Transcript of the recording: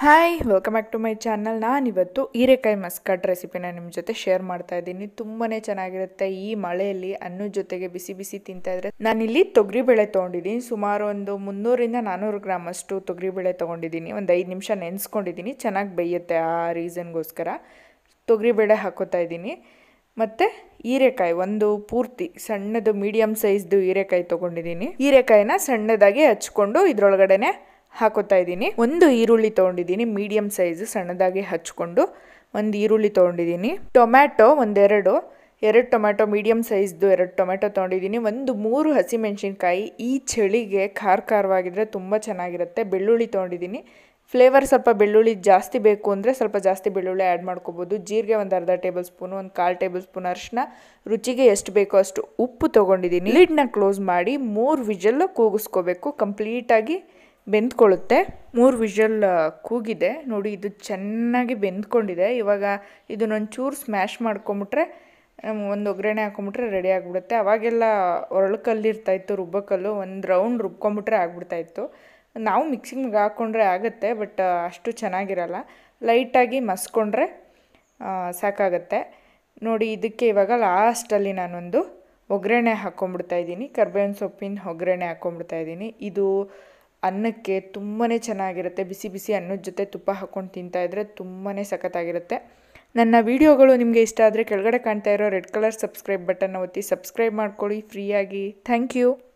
hi welcome back to my channel ನಾನಿವತ್ತು ಹೀರೆಕಾಯಿ Muscat ರೆಸಿಪಿನ ನಿಮ್ಮ ಜೊತೆ ಶೇರ್ ಮಾಡ್ತಾ ಇದ್ದೀನಿ ತುಂಬಾ ಚೆನ್ನಾಗಿರುತ್ತೆ ಈ ಮಳೆಯಲ್ಲಿ ಅನ್ನದ ಜೊತೆಗೆ ಬಿಸಿ ಬಿಸಿ ತಿಂತಾ ಇದ್ರೆ ನಾನಿಲ್ಲಿ ತೊಗರಿಬೇಳೆ ತೊಗೊಂಡಿದ್ದೀನಿ ಸುಮಾರು ಒಂದು ಮುನ್ನೂರಿಂದ ನಾನ್ನೂರು ಗ್ರಾಮ್ ಅಷ್ಟು ತೊಗರಿಬೇಳೆ ತೊಗೊಂಡಿದ್ದೀನಿ ಒಂದು ಐದು ನಿಮಿಷ ನೆನೆಸ್ಕೊಂಡಿದ್ದೀನಿ ಚೆನ್ನಾಗಿ ಬೇಯುತ್ತೆ ಆ ರೀಸನ್ಗೋಸ್ಕರ ತೊಗರಿಬೇಳೆ ಹಾಕೋತಾ ಇದ್ದೀನಿ ಮತ್ತು ಹೀರೆಕಾಯಿ ಒಂದು ಪೂರ್ತಿ ಸಣ್ಣದು ಮೀಡಿಯಮ್ ಸೈಜ್ದು ಹೀರೆಕಾಯಿ ತೊಗೊಂಡಿದ್ದೀನಿ ಹೀರೆಕಾಯಿನ ಸಣ್ಣದಾಗಿ ಹಚ್ಕೊಂಡು ಇದ್ರೊಳಗಡೆನೆ ಹಾಕೋತಾ ಇದ್ದೀನಿ ಒಂದು ಈರುಳ್ಳಿ ತೊಗೊಂಡಿದ್ದೀನಿ ಮೀಡಿಯಮ್ ಸೈಜ್ ಸಣ್ಣದಾಗಿ ಹಚ್ಕೊಂಡು ಒಂದು ಈರುಳ್ಳಿ ತೊಗೊಂಡಿದ್ದೀನಿ ಟೊಮ್ಯಾಟೊ ಒಂದೆರಡು ಎರಡು ಟೊಮ್ಯಾಟೊ ಮೀಡಿಯಮ್ ಸೈಜ್ದು ಎರಡು ಟೊಮ್ಯಾಟೊ ತೊಗೊಂಡಿದ್ದೀನಿ ಒಂದು ಮೂರು ಹಸಿಮೆಣಸಿನ್ಕಾಯಿ ಈ ಚಳಿಗೆ ಖಾರ ಖಾರವಾಗಿದ್ರೆ ತುಂಬ ಚೆನ್ನಾಗಿರುತ್ತೆ ಬೆಳ್ಳುಳ್ಳಿ ತೊಗೊಂಡಿದ್ದೀನಿ ಫ್ಲೇವರ್ ಸ್ವಲ್ಪ ಬೆಳ್ಳುಳ್ಳಿ ಜಾಸ್ತಿ ಬೇಕು ಅಂದರೆ ಸ್ವಲ್ಪ ಜಾಸ್ತಿ ಬೆಳ್ಳುಳ್ಳಿ ಆ್ಯಡ್ ಮಾಡ್ಕೋಬೋದು ಜೀರಿಗೆ ಒಂದು ಅರ್ಧ ಟೇಬಲ್ ಸ್ಪೂನು ಒಂದು ಕಾಲು ಟೇಬಲ್ ಸ್ಪೂನ್ ಅರಿಶಿನ ರುಚಿಗೆ ಎಷ್ಟು ಬೇಕೋ ಅಷ್ಟು ಉಪ್ಪು ತೊಗೊಂಡಿದ್ದೀನಿ ಲಿಡ್ನ ಕ್ಲೋಸ್ ಮಾಡಿ ಮೂರು ವಿಜಲ್ಲು ಕೂಗಿಸ್ಕೋಬೇಕು ಕಂಪ್ಲೀಟಾಗಿ ಬೆಂದ್ಕೊಳ್ಳುತ್ತೆ ಮೂರು ವಿಷಲ್ ಕೂಗಿದೆ ನೋಡಿ ಇದು ಚೆನ್ನಾಗಿ ಬೆಂದ್ಕೊಂಡಿದೆ ಇವಾಗ ಇದನ್ನೊಂಚೂರು ಸ್ಮ್ಯಾಶ್ ಮಾಡ್ಕೊಂಬಿಟ್ರೆ ಒಂದು ಒಗ್ಗರಣೆ ಹಾಕೊಂಬಿಟ್ರೆ ರೆಡಿ ಆಗಿಬಿಡುತ್ತೆ ಅವಾಗೆಲ್ಲ ಒರಳು ಇರ್ತಾಯಿತ್ತು ರುಬ್ಬಕಲ್ಲು ಒಂದು ರೌಂಡ್ ರುಬ್ಕೊಂಬಿಟ್ರೆ ಆಗ್ಬಿಡ್ತಾಯಿತ್ತು ನಾವು ಮಿಕ್ಸಿಂಗ್ ಹಾಕ್ಕೊಂಡ್ರೆ ಆಗುತ್ತೆ ಬಟ್ ಅಷ್ಟು ಚೆನ್ನಾಗಿರಲ್ಲ ಲೈಟಾಗಿ ಮಸ್ಕೊಂಡ್ರೆ ಸಾಕಾಗತ್ತೆ ನೋಡಿ ಇದಕ್ಕೆ ಇವಾಗ ಲಾಸ್ಟಲ್ಲಿ ನಾನೊಂದು ಒಗ್ಗರಣೆ ಹಾಕ್ಕೊಂಬಿಡ್ತಾ ಇದ್ದೀನಿ ಕರ್ಬೇವಿನ ಸೊಪ್ಪಿನ ಒಗ್ಗರಣೆ ಹಾಕ್ಕೊಂಬಿಡ್ತಾ ಇದ್ದೀನಿ ಇದು ಅನ್ನಕ್ಕೆ ತುಂಬಾ ಚೆನ್ನಾಗಿರುತ್ತೆ ಬಿಸಿ ಬಿಸಿ ಅನ್ನದ ಜೊತೆ ತುಪ್ಪ ಹಾಕ್ಕೊಂಡು ತಿಂತಾಯಿದ್ರೆ ತುಂಬಾ ಸಖತ್ತಾಗಿರುತ್ತೆ ನನ್ನ ವೀಡಿಯೋಗಳು ನಿಮಗೆ ಇಷ್ಟ ಆದರೆ ಕೆಳಗಡೆ ಕಾಣ್ತಾ ಇರೋ ರೆಡ್ ಕಲರ್ ಸಬ್ಸ್ಕ್ರೈಬ್ ಬಟನ್ನ ಒತ್ತಿ ಸಬ್ಸ್ಕ್ರೈಬ್ ಮಾಡ್ಕೊಳ್ಳಿ ಫ್ರೀಯಾಗಿ ಥ್ಯಾಂಕ್ ಯು